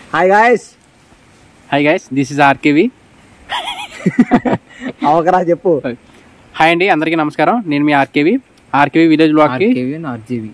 Hi guys hi guys this is RKV అవకరా చెప్పు hi అండి అందరికీ నమస్కారం నేను మీ ఆర్కేవి ఆర్కేవి విలేజ్ బ్లాగ్కి ఆర్జీవి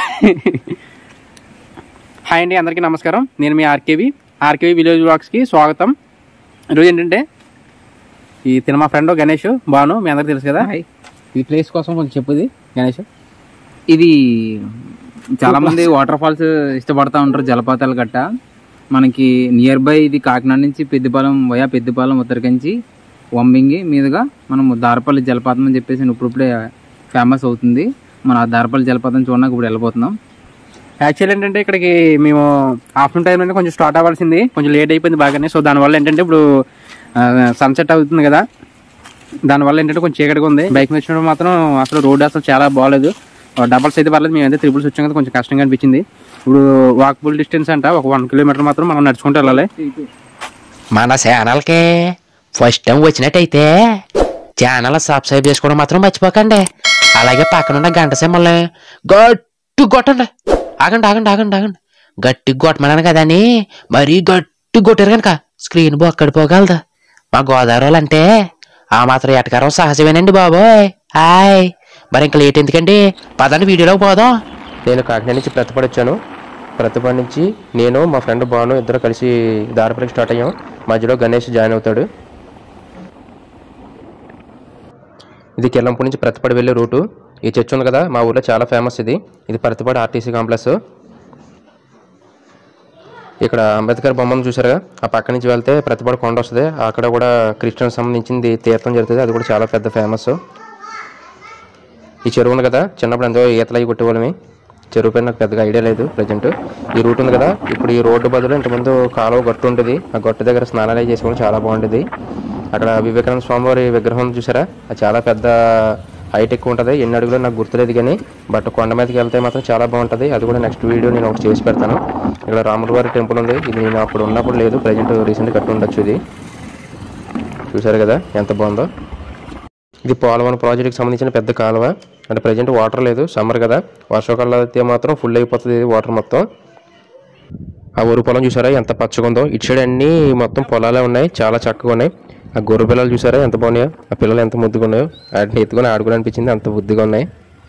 హాయ్ అండి అందరికీ నమస్కారం నేను మీ ఆర్కేవి ఆర్కేవి విలేజ్ బ్లాగ్స్కి స్వాగతం ఈరోజు ఏంటంటే ఈ తిన మా ఫ్రెండ్ గణేష్ బాను మీ అందరికీ తెలుసు కదా హాయ్. ఈ ప్లేస్ కోసం కొంచెం చెప్పుది గణేష్ ఇది చాలా మంది వాటర్ ఫాల్స్ ఇష్టపడతా ఉంటారు జలపాతాలు గట్ట మనకి నియర్ బై ఇది కాకినాడ నుంచి పెద్దపాలెం వయా పెద్దపాలెం ఉత్తరకించి వంబింగి మీదుగా మనం దారపల్లి జలపాతం అని చెప్పేసి ఇప్పుడిప్పుడే ఫేమస్ అవుతుంది మన ఆ దారపల్లి జలపాతం చూడడానికి ఇప్పుడు వెళ్ళిపోతున్నాం యాక్చువల్ ఏంటంటే ఇక్కడికి మేము ఆఫ్టర్నూన్ టైం అంటే కొంచెం స్టార్ట్ అవ్వాల్సింది కొంచెం లేట్ అయిపోయింది బాగానే సో దానివల్ల ఏంటంటే ఇప్పుడు సన్సెట్ అవుతుంది కదా దానివల్ల ఏంటంటే కొంచెం చీకటిగా ఉంది బైక్ మీద వచ్చినప్పుడు మాత్రం అసలు రోడ్ అసలు చాలా బాగాలేదు డబల్స్ అయితే పర్లేదు మేము అయితే త్రిబుల్స్ వచ్చాం కదా కొంచెం కష్టంగా అనిపించింది ఇప్పుడు వాకబుల్ డిస్టెన్స్ అంట ఒక వన్ కిలోమీటర్ మాత్రం మనం నడుచుకుంటూ వెళ్ళాలి మన ఛానల్కి ఫస్ట్ టైం వచ్చినట్టయితే ఛానల్ సబ్స్క్రైబ్ చేసుకోవడం మాత్రం మర్చిపోకండి అలాగే పక్కనున్న గంట సింబల్ని గట్టి కొట్టండి ఆగండి ఆగండి ఆగండి ఆగండి గట్టి కొట్టమన్నాను కదని మరీ గట్టి కొట్టారు కనుక స్క్రీన్ బొక్కడిపోగలదు మా గోదావరి అంటే ఆ మాత్రం ఎటకారం సహజమేనండి బాబోయ్ హాయ్ మరి ఇంకా లేట్ ఎందుకండి పదండి వీడియోలోకి పోదాం నేను కాకినాడ నుంచి ప్రతిపడి వచ్చాను ప్రతిపడి నుంచి నేను మా ఫ్రెండ్ బాను ఇద్దరు కలిసి దారిపల్లికి స్టార్ట్ అయ్యాం మధ్యలో గణేష్ జాయిన్ అవుతాడు ఇది కిల్లంపూడి నుంచి ప్రతిపడి వెళ్ళే రూటు ఈ చర్చ్ ఉంది కదా మా ఊర్లో చాలా ఫేమస్ ఇది ఇది ప్రతిపడి ఆర్టీసీ కాంప్లెక్స్ ఇక్కడ అంబేద్కర్ బొమ్మను చూసారుగా ఆ పక్క నుంచి వెళ్తే ప్రతిపడి కొండ వస్తుంది అక్కడ కూడా క్రిస్టియన్ సంబంధించింది తీర్థం జరుగుతుంది అది కూడా చాలా పెద్ద ఫేమస్ ఈ చెరువు ఉంది కదా చిన్నప్పుడు ఎంతో ఈతలు అవి కొట్టేవాళ్ళమి చెరువు పైన నాకు పెద్దగా ఐడియా లేదు ప్రజెంట్ ఈ రూట్ ఉంది కదా ఇప్పుడు ఈ రోడ్డు బదులు ఇంతకుముందు కాలువ గట్టు ఉంటుంది ఆ గట్టు దగ్గర స్నానాలు అవి చేసుకోవడం చాలా బాగుంటుంది అక్కడ వివేకానంద స్వామివారి విగ్రహం ఉంది చూసారా అది చాలా పెద్ద హైట్ ఎక్కువ ఉంటుంది ఎన్ని అడుగులో నాకు గుర్తులేదు కానీ బట్ కొండ మీదకి వెళ్తే మాత్రం చాలా బాగుంటుంది అది కూడా నెక్స్ట్ వీడియో నేను ఒకటి చేసి పెడతాను ఇక్కడ రాముల వారి టెంపుల్ ఉంది ఇది నేను అప్పుడు ఉన్నప్పుడు లేదు ప్రజెంట్ రీసెంట్ కట్టి ఉండొచ్చు ఇది చూసారు కదా ఎంత బాగుందో ఇది పోలవరం ప్రాజెక్ట్కి సంబంధించిన పెద్ద కాలువ అంటే ప్రజెంట్ వాటర్ లేదు సమ్మర్ కదా వర్షాకాలంలో అయితే మాత్రం ఫుల్ అయిపోతుంది ఇది వాటర్ మొత్తం ఆ ఊరు పొలం చూసారా ఎంత పచ్చగా ఉందో ఇటు సైడ్ అన్నీ మొత్తం పొలాలే ఉన్నాయి చాలా చక్కగా ఉన్నాయి ఆ గొర్రె పిల్లలు చూసారా ఎంత బాగున్నాయో ఆ పిల్లలు ఎంత ముద్దుగా ఉన్నాయో వాటిని ఎత్తుకొని ఆడుకుని అనిపించింది అంత బుద్ధిగా ఉన్నాయి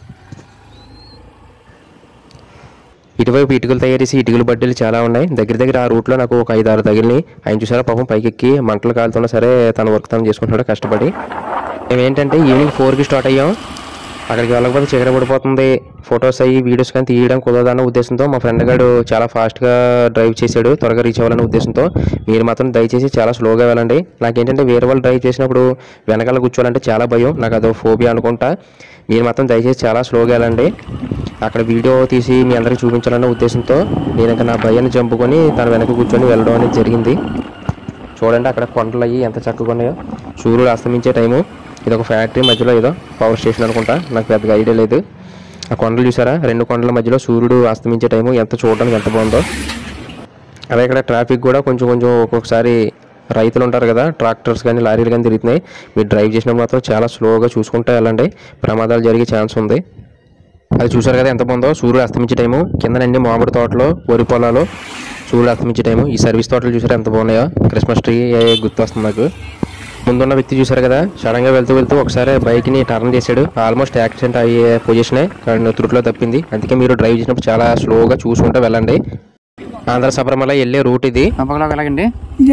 ఇటువైపు ఇటుకలు తయారు చేసి ఇటుకలు బడ్డీలు చాలా ఉన్నాయి దగ్గర దగ్గర ఆ రూట్లో నాకు ఒక ఐదు ఆరు తగిలినాయి ఆయన చూసారా పాపం పైకెక్కి మంటలు కాలుతున్నా సరే తన వర్క్ తను చేసుకుంటున్నాడు కష్టపడి మేము ఏంటంటే ఈవినింగ్ ఫోర్కి స్టార్ట్ అయ్యాం అక్కడికి వెళ్ళకపోతే చీకటి పడిపోతుంది ఫొటోస్ అయ్యి వీడియోస్ కానీ తీయడం కుదరదన్న ఉద్దేశంతో మా ఫ్రెండ్ గారు చాలా ఫాస్ట్గా డ్రైవ్ చేశాడు త్వరగా రీచ్ అవ్వాలనే ఉద్దేశంతో మీరు మాత్రం దయచేసి చాలా స్లోగా వెళ్ళండి నాకేంటంటే వేరే వాళ్ళు డ్రైవ్ చేసినప్పుడు వెనకాల కూర్చోవాలంటే చాలా భయం నాకు అదో ఫోబియా అనుకుంటా మీరు మాత్రం దయచేసి చాలా స్లోగా వెళ్ళండి అక్కడ వీడియో తీసి మీ అందరికి చూపించాలన్న ఉద్దేశంతో నేను ఇంకా నా భయాన్ని చంపుకొని తన వెనక కూర్చొని వెళ్ళడం అనేది జరిగింది చూడండి అక్కడ కొండలు అయ్యి ఎంత చక్కగా ఉన్నాయో సూర్యుడు అస్తమించే టైము ఇది ఒక ఫ్యాక్టరీ మధ్యలో ఏదో పవర్ స్టేషన్ అనుకుంటా నాకు పెద్దగా ఐడియా లేదు ఆ కొండలు చూసారా రెండు కొండల మధ్యలో సూర్యుడు అస్తమించే టైము ఎంత చూడడానికి ఎంత బాగుందో అదే ఇక్కడ ట్రాఫిక్ కూడా కొంచెం కొంచెం ఒక్కొక్కసారి రైతులు ఉంటారు కదా ట్రాక్టర్స్ కానీ లారీలు కానీ తిరుగుతున్నాయి మీరు డ్రైవ్ చేసినప్పుడు మాత్రం చాలా స్లోగా చూసుకుంటూ వెళ్ళండి ప్రమాదాలు జరిగే ఛాన్స్ ఉంది అది చూసారు కదా ఎంత బాగుందో సూర్యుడు అస్తమించే టైము కిందనండి మామిడి తోటలో వరి పొలాలు సూర్యుడు అస్తమించే టైము ఈ సర్వీస్ తోటలు చూసారా ఎంత బాగున్నాయో క్రిస్మస్ ట్రీ గుర్తు వస్తుంది నాకు ముందున్న వ్యక్తి చూసారు కదా సడన్గా వెళ్తూ వెళ్తూ ఒకసారి బైక్ని టర్న్ చేశాడు ఆల్మోస్ట్ యాక్సిడెంట్ అయ్యే పొజిషనే కానీ త్రుట్లో తప్పింది అందుకే మీరు డ్రైవ్ చేసినప్పుడు చాలా స్లోగా చూసుకుంటూ వెళ్ళండి ఆంధ్ర సబరిమల వెళ్ళే రూట్ ఇది పంపకలోకి ఎలాగండి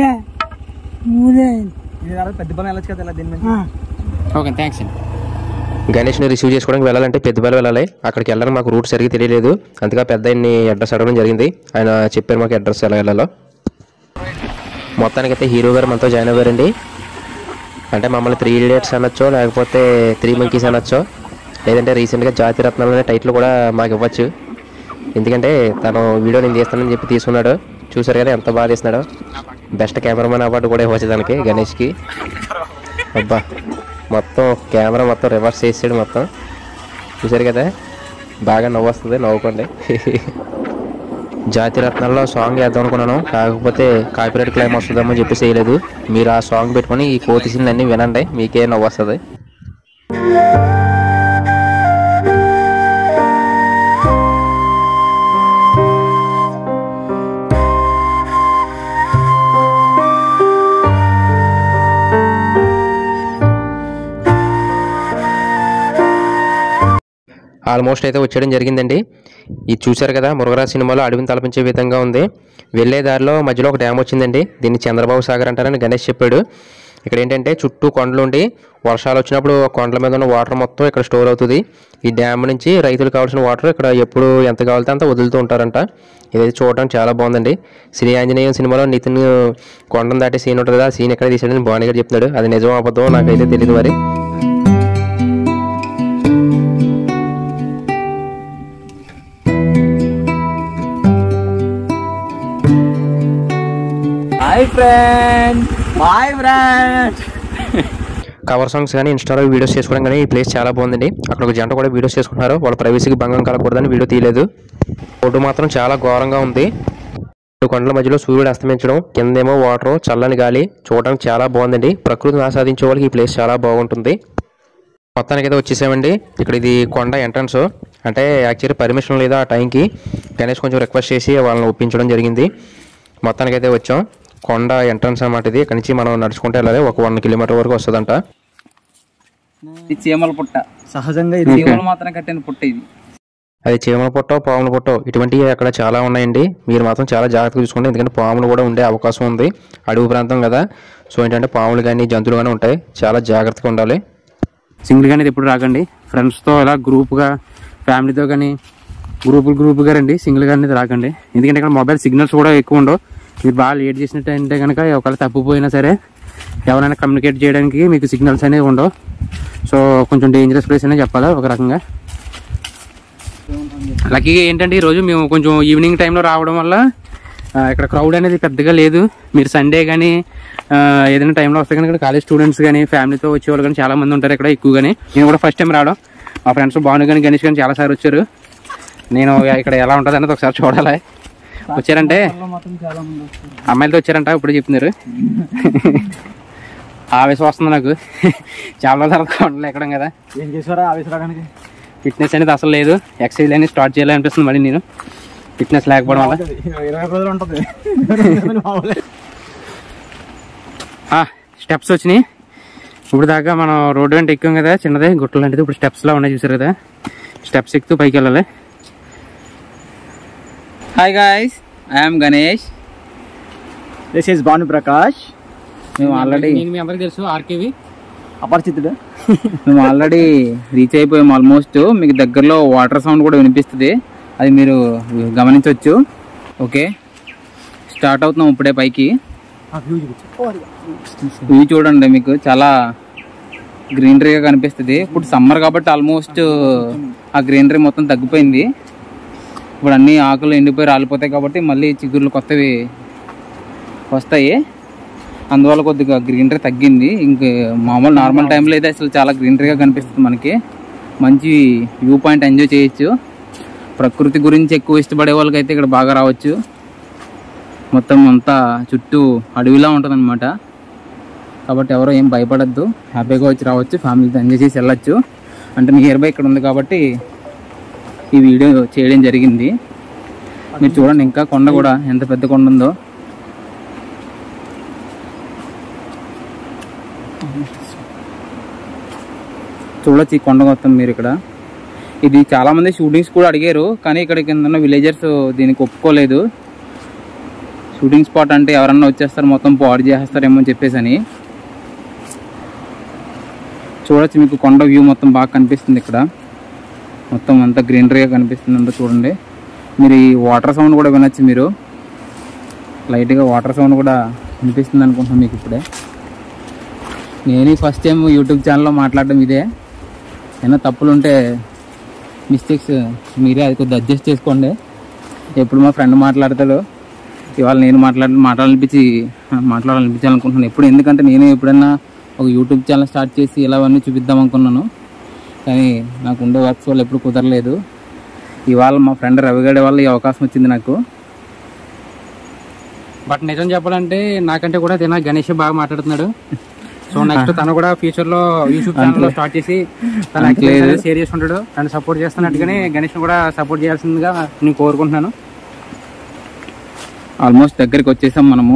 పెద్దపల్లి వెళ్ళొచ్చు కదా ఇలా దీని మీద ఓకే థ్యాంక్స్ అండి గణేష్ని రిసీవ్ చేసుకోవడానికి వెళ్ళాలంటే పెద్దపల్లి వెళ్ళాలి అక్కడికి వెళ్ళడానికి మాకు రూట్ సరిగ్గా తెలియలేదు అందుకే పెద్ద ఆయన్ని అడ్రస్ అడగడం జరిగింది ఆయన చెప్పారు మాకు అడ్రస్ ఎలా వెళ్ళాలో మొత్తానికైతే హీరో గారు మనతో జాయిన్ అవ్వారండి అంటే మమ్మల్ని త్రీ ఇడియట్స్ అనొచ్చో లేకపోతే త్రీ మంకీస్ అనొచ్చో లేదంటే రీసెంట్గా జాతి రత్నాలు అనే టైటిల్ కూడా మాకు ఇవ్వచ్చు ఎందుకంటే తను వీడియో నేను తీస్తానని చెప్పి తీసుకున్నాడు చూసారు కదా ఎంత బాగా తీస్తున్నాడో బెస్ట్ కెమెరామెన్ అవార్డు కూడా ఇవ్వచ్చు దానికి గణేష్కి అబ్బా మొత్తం కెమెరా మొత్తం రివర్స్ చేసాడు మొత్తం చూసారు కదా బాగా నవ్వు వస్తుంది నవ్వుకోండి జాతి రత్నాల్లో సాంగ్ వేద్దాం అనుకున్నాను కాకపోతే కాపీరైట్ క్లైమ్ వస్తుందేమో చెప్పి చేయలేదు మీరు ఆ సాంగ్ పెట్టుకొని ఈ కోతి సీన్ అన్ని వినండి మీకే నవ్వు వస్తుంది ఆల్మోస్ట్ అయితే వచ్చేయడం జరిగిందండి ఇది చూశారు కదా మురుగరాజ్ సినిమాలో అడవిని తలపించే విధంగా ఉంది వెళ్ళే దారిలో మధ్యలో ఒక డ్యామ్ వచ్చిందండి దీన్ని చంద్రబాబు సాగర్ అంటారని గణేష్ చెప్పాడు ఇక్కడ ఏంటంటే చుట్టూ కొండలు ఉండి వర్షాలు వచ్చినప్పుడు ఆ కొండల మీద ఉన్న వాటర్ మొత్తం ఇక్కడ స్టోర్ అవుతుంది ఈ డ్యామ్ నుంచి రైతులకు కావాల్సిన వాటర్ ఇక్కడ ఎప్పుడు ఎంత కావాలితే అంత వదులుతూ ఉంటారంట ఇదైతే చూడడానికి చాలా బాగుందండి శ్రీ ఆంజనేయం సినిమాలో నితిన్ కొండను దాటి సీన్ ఉంటుంది కదా ఆ సీన్ ఎక్కడ తీసాడని భావని గారు చెప్తున్నాడు అది నిజం అబద్ధం నాకైతే తెలియదు మరి hi friend hi friend cover songs కానీ ఇన్స్టాలో వీడియోస్ చేసుకోవడం కానీ ఈ ప్లేస్ చాలా బాగుందండి అక్కడ ఒక జంట కూడా వీడియోస్ చేసుకుంటున్నారు వాళ్ళ ప్రైవసీకి భంగం కలగకూడదని వీడియో తీయలేదు ఫోటో మాత్రం చాలా ఘోరంగా ఉంది రెండు కొండల మధ్యలో సూర్యుడు అస్తమించడం కిందేమో వాటర్ చల్లని గాలి చూడడానికి చాలా బాగుందండి ప్రకృతిని ఆస్వాదించే వాళ్ళకి ఈ ప్లేస్ చాలా బాగుంటుంది మొత్తానికి అయితే వచ్చేసామండి ఇక్కడ ఇది కొండ ఎంట్రన్స్ అంటే యాక్చువల్లీ పర్మిషన్ లేదా ఆ టైంకి గణేష్ కొంచెం రిక్వెస్ట్ చేసి వాళ్ళని ఒప్పించడం జరిగింది మొత్తానికి అయితే వచ్చాం కొండ ఎంట్రన్స్ అన్నమాట ఇది ఇక్కడ నుంచి మనం నడుచుకుంటూ వెళ్ళాలి ఒక వన్ కిలోమీటర్ వరకు వస్తుందంట ఇది చీమల పుట్ట సహజంగా ఇది చీమలు మాత్రం కట్టిన పుట్ట ఇది అది చీమల పుట్టో పాముల పుట్టో ఇటువంటివి అక్కడ చాలా ఉన్నాయండి మీరు మాత్రం చాలా జాగ్రత్తగా చూసుకోండి ఎందుకంటే పాములు కూడా ఉండే అవకాశం ఉంది అడవి ప్రాంతం కదా సో ఏంటంటే పాములు కానీ జంతువులు కానీ ఉంటాయి చాలా జాగ్రత్తగా ఉండాలి సింగిల్ గానే ఎప్పుడు రాకండి ఫ్రెండ్స్ తో ఇలా గ్రూప్ గా ఫ్యామిలీతో కానీ గ్రూప్ గ్రూప్ గా రండి సింగిల్ గా అనేది రాకండి ఎందుకంటే ఇక్కడ మొబైల్ సిగ్నల్స్ కూడా ఎక్కువ ఉండవు మీరు బాగా లేట్ చేసినట్టు అంటే కనుక ఒకవేళ తప్పిపోయినా సరే ఎవరైనా కమ్యూనికేట్ చేయడానికి మీకు సిగ్నల్స్ అనేవి ఉండవు సో కొంచెం డేంజరస్ ప్లేస్ అనే చెప్పాలి ఒక రకంగా లక్కీగా ఏంటంటే ఈరోజు మేము కొంచెం ఈవినింగ్ టైంలో రావడం వల్ల ఆ, ఇక్కడ క్రౌడ్ అనేది పెద్దగా లేదు మీరు సండే కానీ ఏదైనా టైంలో వస్తే కనుక కాలేజ్ స్టూడెంట్స్ కానీ ఫ్యామిలీతో వచ్చేవాళ్ళు కానీ చాలా మంది ఉంటారు ఇక్కడ ఎక్కువగానే నేను కూడా ఫస్ట్ టైం రావడం మా ఫ్రెండ్స్ భాను కానీ గణేష్ కానీ చాలా సార్లు వచ్చారు నేను ఇక్కడ ఎలా ఉంటుంది అనేది ఒకసారి చూడాలి వచ్చారంటే మాత్రం చాలా మంది వస్తారు అమ్మాయిలతో వచ్చారంట ఇప్పుడు చెప్తున్నారు ఆవేశం వస్తుంది నాకు చాలా తర్వాత కొండలు ఎక్కడం కదా ఏం చేసారా ఆవేశ రావడానికి ఫిట్నెస్ అనేది అసలు లేదు ఎక్సర్సైజ్ అనేది స్టార్ట్ చేయాలనిపిస్తుంది మళ్ళీ నేను ఫిట్నెస్ లేకపోవడం వల్ల ఇరవై రోజులు ఉంటుంది మామూలే. స్టెప్స్ వచ్చినాయి ఇప్పుడు దాకా మనం రోడ్డు వెంట ఎక్కాం కదా చిన్నదే గుట్టలు లాంటిది ఇప్పుడు స్టెప్స్ లా ఉన్నాయి చూసారు కదా స్టెప్స్ ఎక్కుతూ పైకి వెళ్ళాలి hi guys I'm Ganesh this is Bhanu Prakash మేము ఆల్రెడీ నేను మీ అందరికి తెలుసు ఆర్కేవి అపరిచితుడు మేము ఆల్రెడీ రీచ్ అయిపోయాం ఆల్మోస్ట్ మీకు దగ్గరలో వాటర్ సౌండ్ కూడా వినిపిస్తుంది అది మీరు గమనించవచ్చు ఓకే స్టార్ట్ అవుతున్నాం ఇప్పుడే పైకి ఇవి చూడండి మీకు చాలా గ్రీనరీగా కనిపిస్తుంది ఇప్పుడు సమ్మర్ కాబట్టి ఆల్మోస్ట్ ఆ గ్రీనరీ మొత్తం తగ్గిపోయింది ఇప్పుడు అన్ని ఆకులు ఎండిపోయి రాలిపోతాయి కాబట్టి మళ్ళీ చిగుర్లు కొత్తవి వస్తాయి అందువల్ల కొద్దిగా గ్రీనరీ తగ్గింది ఇంక మామూలు నార్మల్ టైంలో అయితే అసలు చాలా గ్రీనరీగా కనిపిస్తుంది మనకి మంచి వ్యూ పాయింట్ ఎంజాయ్ చేయొచ్చు ప్రకృతి గురించి ఎక్కువ ఇష్టపడే వాళ్ళకైతే ఇక్కడ బాగా రావచ్చు మొత్తం అంతా చుట్టూ అడవిలా ఉంటుంది కాబట్టి ఎవరో ఏం భయపడద్దు హ్యాపీగా వచ్చి రావచ్చు ఫ్యామిలీతో ఎంజాయ్ చేసి వెళ్ళొచ్చు అంటే నియర్ బై ఇక్కడ ఉంది కాబట్టి ఈ వీడియో చేయడం జరిగింది మీరు చూడండి ఇంకా కొండ కూడా ఎంత పెద్ద కొండ ఉందో చూడొచ్చు ఈ కొండ మొత్తం మీరు ఇక్కడ ఇది చాలా మంది షూటింగ్స్ కూడా అడిగారు కానీ ఇక్కడ కింద ఉన్న విలేజర్స్ దీనికి ఒప్పుకోలేదు షూటింగ్ స్పాట్ అంటే ఎవరన్నా వచ్చేస్తారు మొత్తం పాడు చేసేస్తారేమో అని చెప్పేసి అని చూడొచ్చు మీకు కొండ వ్యూ మొత్తం బాగా కనిపిస్తుంది ఇక్కడ మొత్తం అంతా గ్రీనరీగా కనిపిస్తుంది అంతా చూడండి మీరు ఈ వాటర్ సౌండ్ కూడా వినొచ్చు మీరు లైట్గా వాటర్ సౌండ్ కూడా వినిపిస్తుంది అనుకుంటున్నాను మీకు ఇప్పుడే నేను ఫస్ట్ టైం యూట్యూబ్ ఛానల్లో మాట్లాడడం ఇదే ఏమైనా తప్పులు ఉంటే మిస్టేక్స్ మీరే అది కొద్దిగా అడ్జస్ట్ చేసుకోండి ఎప్పుడు మా ఫ్రెండ్ మాట్లాడతాడు ఇవాళ నేను మాట్లాడ మాట్లాడాలనిపించి మాట్లాడాలనిపించాలనుకుంటున్నాను ఎప్పుడు ఎందుకంటే నేను ఎప్పుడైనా ఒక యూట్యూబ్ ఛానల్ స్టార్ట్ చేసి ఇలా అవన్నీ చూపిద్దాం అనుకున్నాను కానీ నాకు ఉండే వర్క్స్ వల్ల ఎప్పుడు కుదరలేదు ఇవాళ మా ఫ్రెండ్ రవిగడే వల్ల ఈ అవకాశం వచ్చింది నాకు బట్ నిజం చెప్పాలంటే నాకంటే కూడా తిన గణేష్ బాగా మాట్లాడుతున్నాడు సో నెక్స్ట్ తను కూడా ఫ్యూచర్ లో యూట్యూబ్ ఛానల్ స్టార్ట్ చేసి తన అంతలేదు. షేర్ చేసుకుంటాడు తను సపోర్ట్ చేస్తున్నట్టుగానే గణేష్ కూడా సపోర్ట్ చేయాల్సిందిగా నేను కోరుకుంటున్నాను ఆల్మోస్ట్ దగ్గరికి వచ్చేసాం మనము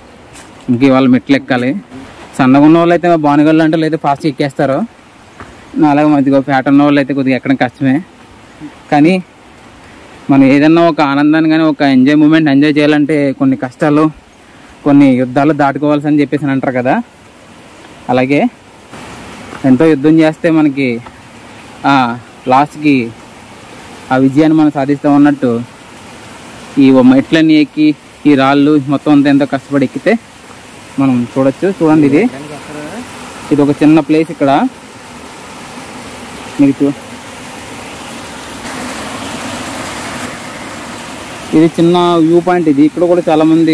ఇంక ఇవాళ మెట్లు ఎక్కాలి సన్నగా ఉన్న వాళ్ళు అయితే బానుగళ్ళు అంటే లేదా ఫాస్ట్ ఎక్కేస్తారు అలాగే మధ్యగా ఫ్యాట్ ఉన్న వాళ్ళు అయితే కొద్దిగా ఎక్కడం కష్టమే కానీ మనం ఏదన్నా ఒక ఆనందాన్ని కానీ ఒక ఎంజాయ్ మూమెంట్ ఎంజాయ్ చేయాలంటే కొన్ని కష్టాలు కొన్ని యుద్ధాలు దాటుకోవాల్సి అని చెప్పేసి అని అంటారు కదా అలాగే ఎంతో యుద్ధం చేస్తే మనకి ఆ లాస్ట్కి ఆ విజయాన్ని మనం సాధిస్తాం అన్నట్టు ఈ మెట్లన్నీ ఎక్కి ఈ రాళ్ళు మొత్తం అంతా ఎంతో కష్టపడి ఎక్కితే మనం చూడొచ్చు చూడండి ఇది ఇది ఒక చిన్న ప్లేస్ ఇక్కడ మీకు చూ- ఇది చిన్న వ్యూ పాయింట్ ఇది ఇక్కడ కూడా చాలా మంది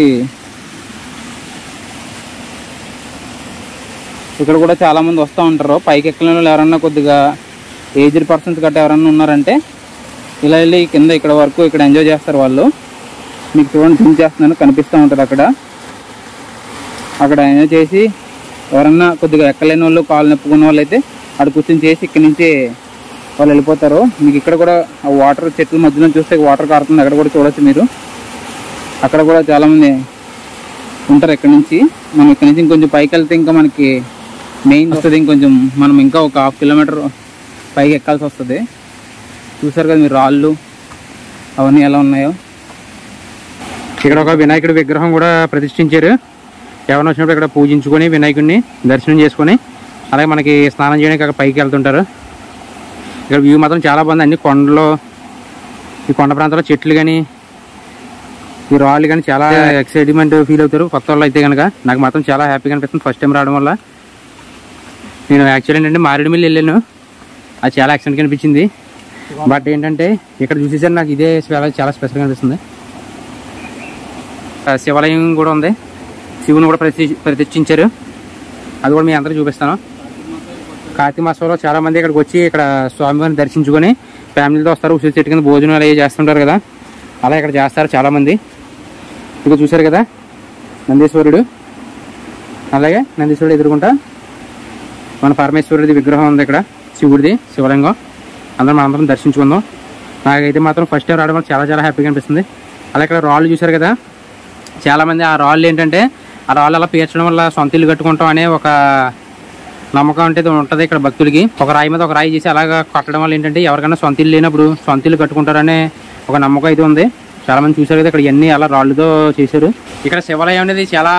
ఇక్కడ కూడా చాలా మంది వస్తూ ఉంటారు పైకి ఎక్కలేని వాళ్ళు ఎవరన్నా కొద్దిగా ఏజ్డ్ పర్సన్స్ గట్రా ఎవరన్నా ఉన్నారంటే ఇలా వెళ్ళి కింద ఇక్కడ వరకు ఇక్కడ ఎంజాయ్ చేస్తారు వాళ్ళు మీకు చూడండి జూమ్ చేస్తున్నాను కనిపిస్తూ ఉంటుంది అక్కడ అక్కడ ఎంజాయ్ చేసి ఎవరన్నా కొద్దిగా ఎక్కలేని వాళ్ళు కాలు నొప్పుకున్న వాళ్ళు అయితే అక్కడ కూర్చొని చేసి ఇక్కడి నుంచి వాళ్ళు వెళ్ళిపోతారు మీకు ఇక్కడ కూడా ఆ వాటర్ చెట్ల మధ్యలో చూస్తే వాటర్ కారుతుంది అక్కడ కూడా చూడొచ్చు మీరు అక్కడ కూడా చాలా మంది ఉంటారు ఇక్కడ నుంచి మనం ఇక్కడ నుంచి ఇంకొంచెం పైకి వెళ్తే ఇంకా మనకి మెయిన్ వస్తుంది ఇంకొంచెం మనం ఇంకా ఒక హాఫ్ కిలోమీటర్ పైకి ఎక్కాల్సి వస్తుంది చూసారు కదా మీరు రాళ్ళు అవన్నీ ఎలా ఉన్నాయో ఇక్కడ ఒక వినాయకుడి విగ్రహం కూడా ప్రతిష్ఠించారు ఎవరైనా వచ్చినప్పుడు ఇక్కడ పూజించుకొని వినాయకుడిని దర్శనం చేసుకొని అలాగే మనకి స్నానం చేయడానికి అక్కడ పైకి వెళ్తుంటారు ఇక్కడ వ్యూ మాత్రం చాలా బాగుంది అన్ని కొండలు ఈ కొండ ప్రాంతాల్లో చెట్లు కానీ ఈ రాళ్ళు కానీ చాలా ఎక్సైట్మెంట్ ఫీల్ అవుతారు కొత్త వాళ్ళు అయితే కనుక నాకు మాత్రం చాలా హ్యాపీగా అనిపిస్తుంది ఫస్ట్ టైం రావడం వల్ల నేను యాక్చువల్లీ ఏంటంటే మారేడుమిల్లి వెళ్ళాను అది చాలా యాక్సిడెంట్ అనిపించింది బట్ ఏంటంటే ఇక్కడ చూసేసరికి నాకు ఇదే చాలా చాలా స్పెషల్గా అనిపిస్తుంది ఆ శివాలయం కూడా ఉంది శివుని కూడా ప్రతి ప్రతిష్ఠించారు అది కూడా మీ అందరూ చూపిస్తాను కార్తీక మాసంలో చాలా మంది ఇక్కడికి వచ్చి ఇక్కడ స్వామివారిని దర్శించుకొని ఫ్యామిలీతో వస్తారు ఉసిరి చెట్టు కింద భోజనాలు అవి చేస్తుంటారు కదా అలా ఇక్కడ చేస్తారు చాలా మంది ఇక చూశారు కదా నందీశ్వరుడు అలాగే నందీశ్వరుడు ఎదుర్కొంటా మన పరమేశ్వరుడి విగ్రహం ఉంది ఇక్కడ శివుడిది శివలింగం అందరం మనందరం దర్శించుకుందాం నాకైతే మాత్రం ఫస్ట్ టైం రావడం వల్ల చాలా చాలా హ్యాపీగా అనిపిస్తుంది అలాగే ఇక్కడ రాళ్ళు చూశారు కదా చాలా మంది ఆ రాళ్ళు ఏంటంటే ఆ రాళ్ళు అలా పేర్చడం వల్ల సొంత ఇల్లు కట్టుకుంటాం అనే ఒక నమ్మకం అంటే ఉంటుంది ఇక్కడ భక్తులకి ఒక రాయి మీద ఒక రాయి చేసి అలాగా కట్టడం వల్ల ఏంటంటే ఎవరికైనా సొంత ఇల్లు లేనప్పుడు సొంత ఇల్లు కట్టుకుంటారనే ఒక నమ్మకం అయితే ఉంది చాలా మంది చూశారు కదా ఇక్కడ ఇవన్నీ అలా రాళ్ళుతో చేశారు ఇక్కడ శివాలయం అనేది చాలా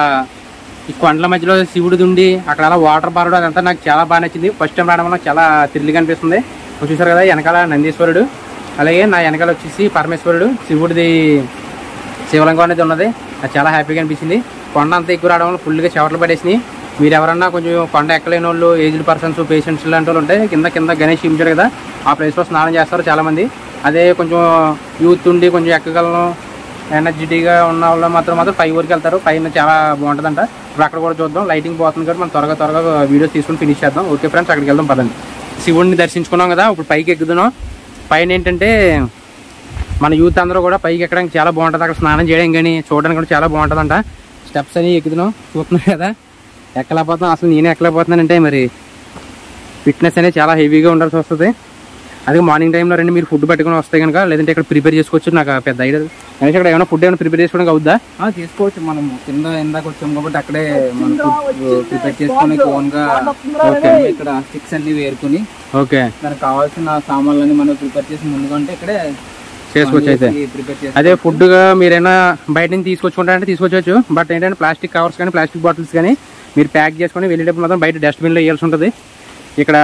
ఈ కొండల మధ్యలో శివుడిది ఉండి అక్కడ అలా వాటర్ పారడం అదంతా నాకు చాలా బాగా నచ్చింది ఫస్ట్ టైం రావడం వల్ల చాలా థ్రిల్గా అనిపిస్తుంది ఇప్పుడు చూశారు కదా వెనకాల నందీశ్వరుడు అలాగే నా వెనకాల వచ్చేసి పరమేశ్వరుడు శివుడిది శివలింగం అనేది ఉన్నది అది చాలా హ్యాపీగా అనిపించింది కొండ అంతా ఎక్కువ రావడం వల్ల ఫుల్గా చెవట్లు పడేసినాయి మీరు ఎవరన్నా కొంచెం కొండ ఎక్కలేని వాళ్ళు ఏజ్డ్ పర్సన్స్ పేషెంట్స్ లాంటి వాళ్ళు ఉంటే కింద కింద గణేష్ ఉంచారు కదా ఆ ప్లేస్లో స్నానం చేస్తారు చాలా మంది అదే కొంచెం యూత్ ఉండి కొంచెం ఎక్కగలను ఎనర్జెటిక్గా ఉన్న వాళ్ళు మాత్రం మాత్రం పై ఊరికి వెళ్తారు పైన చాలా బాగుంటుందంట ఇప్పుడు అక్కడ కూడా చూద్దాం లైటింగ్ పోతుంది కాబట్టి మనం త్వరగా త్వరగా వీడియోస్ తీసుకుని ఫినిష్ చేద్దాం ఓకే ఫ్రెండ్స్ అక్కడికి వెళ్దాం పదండి శివుడిని దర్శించుకున్నాం కదా ఇప్పుడు పైకి ఎక్కుతున్నాం పైన ఏంటంటే మన యూత్ అందరూ కూడా పైకి ఎక్కడానికి చాలా బాగుంటుంది అక్కడ స్నానం చేయడం కానీ చూడడానికి కూడా చాలా బాగుంటుందంట స్టెప్స్ అని ఎక్కుతున్నాం చూస్తున్నాం కదా ఎక్కలేకపోతున్నాం అసలు నేను ఎక్కలేకపోతున్నానంటే మరి ఫిట్నెస్ అనేది చాలా హెవీగా ఉండాల్సి వస్తుంది అదే మార్నింగ్ టైంలో రండి మీరు ఫుడ్ పెట్టుకుని వస్తే కనుక లేదంటే ఇక్కడ ప్రిపేర్ చేసుకోవచ్చు నాకు ఆ పెద్ద ఐడియా కనీసం ఇక్కడ ఏమైనా ఫుడ్ ఏమైనా ప్రిపేర్ చేసుకోవడానికి అవుద్దా ఆ, చేసుకోవచ్చు మనం కింద ఇందాక వచ్చాం కాబట్టి అక్కడే మనం ప్రిపేర్ చేసుకుని ఓన్ గా ఓకే ఇక్కడ స్టిక్స్ అన్ని వేరుకుని ఓకే దానికి కావాల్సిన సామాన్లన్నీ మనం ప్రిపేర్ చేసి ముందుగా ఉంటే ఇక్కడే చేసుకోవచ్చు అయితే ప్రిపేర్ చేసి అదే ఫుడ్ మీరైనా బయట నుంచి తీసుకొచ్చుకుంటారంటే తీసుకొచ్చు బట్ ఏంటంటే ప్లాస్టిక్ కవర్స్ కానీ ప్లాస్టిక్ బాటిల్స్ కానీ మీరు ప్యాక్ చేసుకొని వెళ్ళేటప్పుడు మాత్రం బయట డస్ట్బిన్లో వేయాల్సి ఉంటుంది ఇక్కడ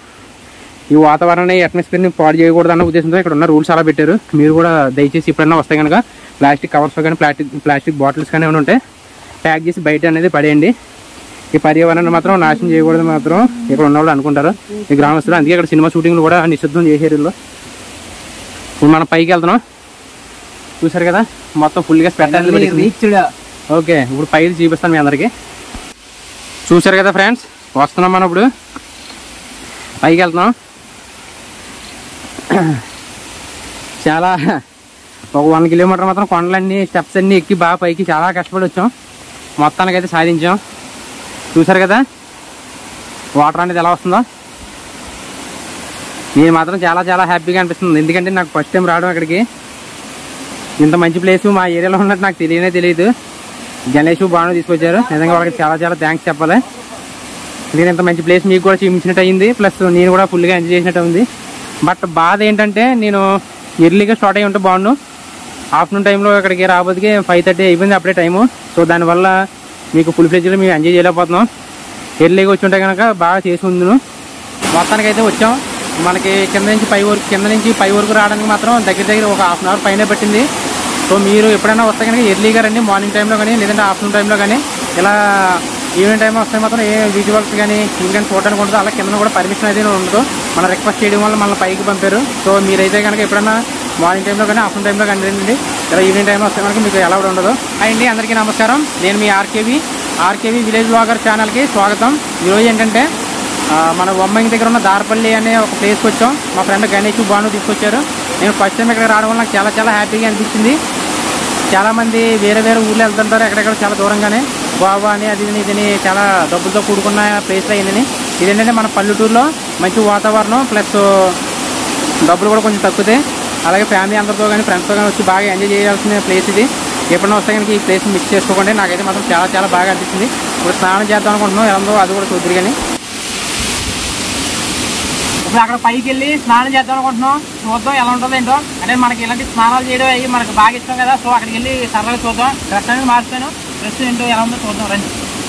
ఈ వాతావరణాన్ని అట్మాస్ఫియర్ని పాడు చేయకూడదు అన్న ఉద్దేశంతో ఇక్కడ ఉన్న రూల్స్ అలా పెట్టారు మీరు కూడా దయచేసి ఎప్పుడైనా వస్తే కనుక ప్లాస్టిక్ కవర్స్ కానీ ప్లాస్టిక్ ప్లాస్టిక్ బాటిల్స్ కానీ ఏమైనా ఉంటే ప్యాక్ చేసి బయట అనేది పడేయండి ఈ పర్యావరణాన్ని మాత్రం నాశనం చేయకూడదు మాత్రం ఇక్కడ ఉన్న వాళ్ళు అనుకుంటారు ఈ గ్రామస్తులు అందుకే ఇక్కడ సినిమా షూటింగ్లు కూడా నిషిద్ధం చేశారు వీళ్ళు ఇప్పుడు మనం పైకి వెళ్తున్నాం చూసారు కదా మొత్తం ఫుల్గా స్పెట్టాలి రీచ్డ్ ఓకే ఇప్పుడు పైకి చూపిస్తాను మీ అందరికి చూసారు కదా ఫ్రెండ్స్ వస్తున్నాం మనం ఇప్పుడు పైకి వెళ్తున్నాం చాలా ఒక వన్ కిలోమీటర్ మాత్రం కొండలన్నీ స్టెప్స్ అన్నీ ఎక్కి బాగా పైకి చాలా కష్టపడి వచ్చాం మొత్తానికి అయితే సాధించాం చూసారు కదా వాటర్ అనేది ఎలా వస్తుందో నేను మాత్రం చాలా చాలా హ్యాపీగా అనిపిస్తుంది ఎందుకంటే నాకు ఫస్ట్ టైం రావడం ఇక్కడికి ఇంత మంచి ప్లేస్ మా ఏరియాలో ఉన్నట్టు నాకు తెలియనే తెలియదు గణేష్ బాను తీసుకొచ్చారు నిజంగా వాళ్ళకి చాలా చాలా థ్యాంక్స్ చెప్పాలి ఎందుకంటే ఇంత మంచి ప్లేస్ మీకు కూడా చూపించినట్టు అయింది ప్లస్ నేను కూడా ఫుల్గా ఎంజాయ్ చేసినట్టు ఉంది బట్ బాధ ఏంటంటే నేను ఎర్లీగా స్టార్ట్ అయ్యి ఉంటే బాగుండు ఆఫ్టర్నూన్ టైంలో ఇక్కడికి రాబోతుకి ఫైవ్ థర్టీ అయిపోయింది అప్పుడే టైము సో దానివల్ల మీకు ఫుల్ ఫ్లెజ్లో మేము ఎంజాయ్ చేయలేకపోతున్నాం ఎర్లీగా వచ్చి ఉంటే కనుక బాగా చేసి ఉందును మొత్తానికి అయితే వచ్చాం మనకి కింద నుంచి పై వరకు కింద నుంచి పై వరకు రావడానికి మాత్రం దగ్గర దగ్గర ఒక హాఫ్ అన్ అవర్ పైన పట్టింది సో మీరు ఎప్పుడైనా వస్తే కనుక ఎర్లీగా రండి మార్నింగ్ టైంలో కానీ లేదంటే ఆఫ్టర్నూన్ టైంలో కానీ ఇలా ఈవినింగ్ టైం వస్తే మాత్రం ఏ విజువల్స్ కానీ ఇంకేం చూడడానికి ఉండదు అలా కింద కూడా పర్మిషన్ అయితే ఉండదు మన రిక్వెస్ట్ చేయడం వల్ల మన పైకి పంపారు సో మీరైతే కనుక ఎప్పుడైనా మార్నింగ్ టైంలో కానీ ఆఫ్టర్నూన్ టైంలో కానీ రండి ఇలా ఈవినింగ్ టైంలో వస్తే కనుక మీకు ఎలా కూడా ఉండదు అండి అందరికీ నమస్కారం నేను మీ ఆర్కేవి ఆర్కేవి విలేజ్ బ్లాగర్ ఛానల్కి స్వాగతం ఈరోజు ఏంటంటే ఆ, మన బొమ్మంగి దగ్గర ఉన్న దారపల్లి అనే ఒక ప్లేస్కి వచ్చాం మా ఫ్రెండ్ గణేష్ బాను తీసుకొచ్చారు నేను ఫస్ట్ టైం ఇక్కడ రావడం వల్ల నాకు చాలా చాలా హ్యాపీగా అనిపించింది చాలా మంది వేరే వేరే ఊర్లో వెళ్తుంటారు ఎక్కడెక్కడ చాలా దూరంగానే గోవా అని అది ఇది ఇదని చాలా డబ్బులతో కూడుకున్న ప్లేస్ అయిందని ఇదేంటంటే మన పల్లెటూరులో మంచి వాతావరణం ప్లస్ డబ్బులు కూడా కొంచెం తక్కువే అలాగే ఫ్యామిలీ అందరితో కానీ ఫ్రెండ్స్తో కానీ వచ్చి బాగా ఎంజాయ్ చేయాల్సిన ప్లేస్ ఇది ఎప్పుడైనా వస్తే కనుక ఈ ప్లేస్ మిస్ చేసుకోకండి నాకైతే మాత్రం చాలా చాలా బాగా అనిపించింది ఇప్పుడు స్నానం చేద్దాం అనుకుంటున్నాం ఎలా ఉందో అది కూడా చూద్దరు కానీ ఇప్పుడు అక్కడ పైకి వెళ్ళి స్నానం చేద్దాం అనుకుంటున్నాం చూద్దాం ఎలా ఉంటుందో ఏంటో అంటే మనకి ఇలాంటి స్నానాలు చేయడం అయ్యి మనకు బాగా ఇష్టం కదా సో అక్కడికి వెళ్ళి సరదాగా చూద్దాం డ్రెస్ అనేది మార్చాను డ్రెస్ ఏంటో ఎలా ఉందో చూద్దాం రండి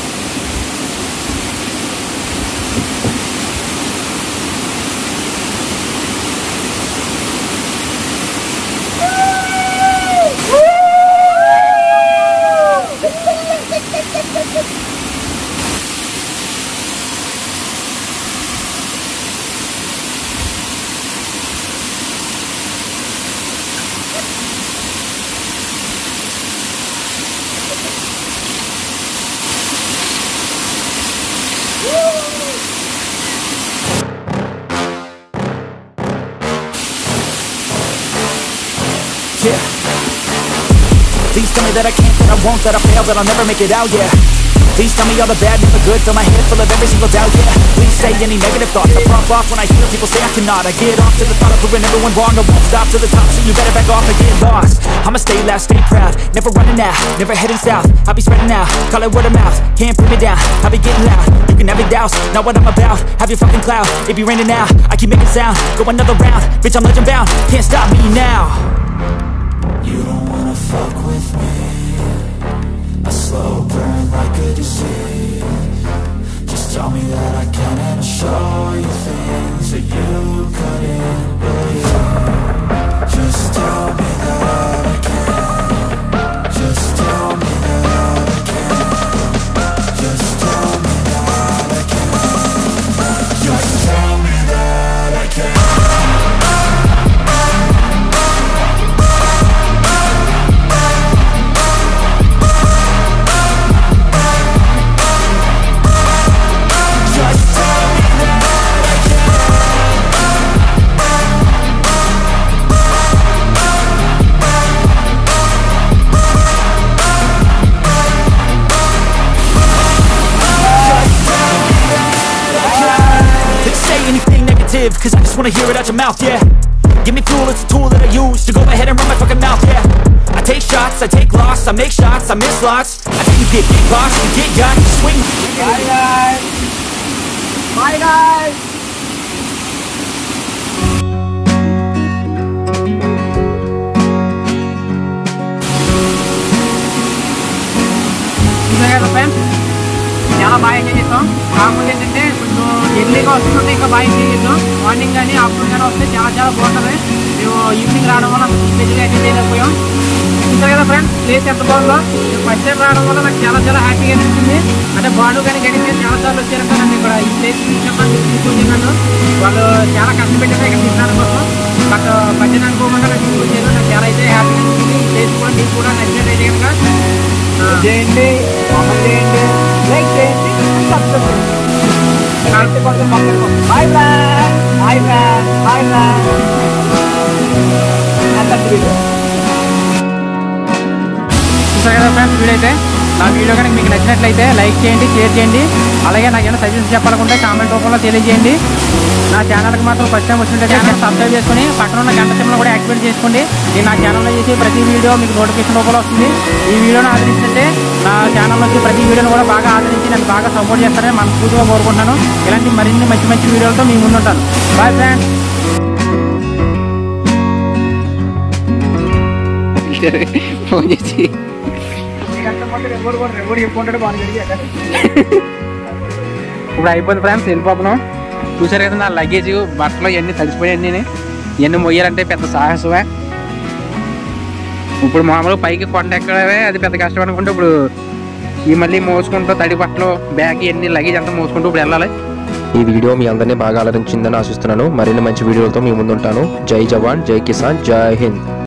Yeah. Please tell me that I can't, that I won't, that I fail, that I'll never make it out, yeah. Please tell me all the bad, never good, fill my head full of every single doubt, yeah. Please say any negative thoughts, I pop off when I hear people say I cannot. I get off to the thought of proving everyone wrong, I won't stop to the top, so you better back off and get lost. I'ma stay loud, stay proud, never running out, never heading south. I'll be spreading out, call it word of mouth, can't put me down, I'll be getting loud. You can have your doubts, not what I'm about, have your fucking cloud, it be raining now, I keep making sound, go another round, bitch I'm legend bound, can't stop me now. You don't wanna fuck with me A slow burn like a disease Just tell me that I can and I'll show you things that you couldn't believe Just tell me that I can Just tell me that I can Just tell me that I can Just tell me that I can Just tell me that I can They say anything negative, cause I just wanna hear it out your mouth, yeah Give me fuel, it's a tool that I use to go ahead and run my fucking mouth, yeah I take shots, I take loss, I make shots, I miss lots I think you get big box, you get got, you swing bye guy bye guy చూసారు కదా friends చాలా బాగా enjoy చేస్తాం కాకపోతే ఏంటంటే కొంచెం ఎర్లీగా వస్తుంటే ఇంకా బాగా ఎంజాయ్ చేస్తాం మార్నింగ్ కానీ ఆఫ్టర్నూన్ కానీ వస్తే చాలా చాలా బాగుంటుంది మేము ఈవినింగ్ రావడం వల్ల స్పెషల్గా ఎంజాయ్ చేయలేకపోయాం చూసారు కదా ఫ్రెండ్స్ ప్లేస్ ఎంత బాగుందో ఫస్ట్ టైం రావడం వల్ల నాకు చాలా చాలా హ్యాపీగా అనిపించింది అంటే బాడు కానీ గడిపి చాలా సార్లు వచ్చారు కదా నన్ను ఇక్కడ ఈ ప్లేస్ తీసుకున్నాను తీసుకొచ్చాను వాళ్ళు చాలా కష్టపెట్టారు ఇక్కడ తీసుకురావడం కోసం బట్ బడ్జెట్ అనుకోకుండా నాకు తీసుకొచ్చారు నాకు చాలా అయితే హ్యాపీగా అనిపించింది ఈ ప్లేస్ కూడా మీకు కూడా నచ్చినట్లయితే కనుక ఆ, చేయండి కామెంట్ చేయండి లైక్ చేయండి సబ్స్క్రైబ్ చేయండి కొంచెం hi friend hi friend hi friend చూసారు కదా ఫ్రెండ్స్ వీడైతే నా వీడియో కనుక మీకు నచ్చినట్లయితే లైక్ చేయండి షేర్ చేయండి అలాగే నాకు ఏమైనా సజెషన్ చెప్పాలనుకుంటే కామెంట్ రూపంలో తెలియజేయండి నా ఛానల్కి మాత్రం ఫస్ట్ టైం వచ్చినట్టు ఛానల్ సబ్స్క్రైబ్ చేసుకుని పక్కన ఉన్న గంట సింబల్ కూడా యాక్టివేట్ చేసుకోండి నేను నా ఛానల్లో చేసే ప్రతి వీడియో మీకు నోటిఫికేషన్ రూపంలో వస్తుంది ఈ వీడియోను ఆదరించంటే నా ఛానల్లో వచ్చే ప్రతి వీడియోను కూడా బాగా ఆదరించి నన్ను బాగా సపోర్ట్ చేస్తారని మనస్ఫూర్తిగా కోరుకుంటున్నాను ఇలాంటి మరిన్ని మంచి మంచి వీడియోలతో మీ ముందుంటాను బాయ్ ఫ్రెండ్స్ ఫోన్ చేసి ఇప్పుడు అయిపోయింది ఫ్రెండ్స్ వెళ్ళిపోతున్నాం చూసారు కదా నా లగేజ్ బట్టలు ఇవన్నీ తడిసిపోయాయి ఇవన్నీ మొయ్యాలంటే పెద్ద సాహసమే ఇప్పుడు మామూలుగా పైకి కొండ ఎక్కడమే అది పెద్ద కష్టం అనుకుంటే ఇప్పుడు ఈ మళ్ళీ మోసుకుంటూ తడి బట్టలు బ్యాగ్ ఇవన్నీ లగేజ్ అంతా మోసుకుంటూ ఇప్పుడు వెళ్ళాలి ఈ వీడియో మీ అందరినీ బాగా అలరించిందని ఆశిస్తున్నాను మరిన్ని మంచి వీడియోలతో మీ ముందుంటాను జై జవాన్ జై కిసాన్ జై హింద్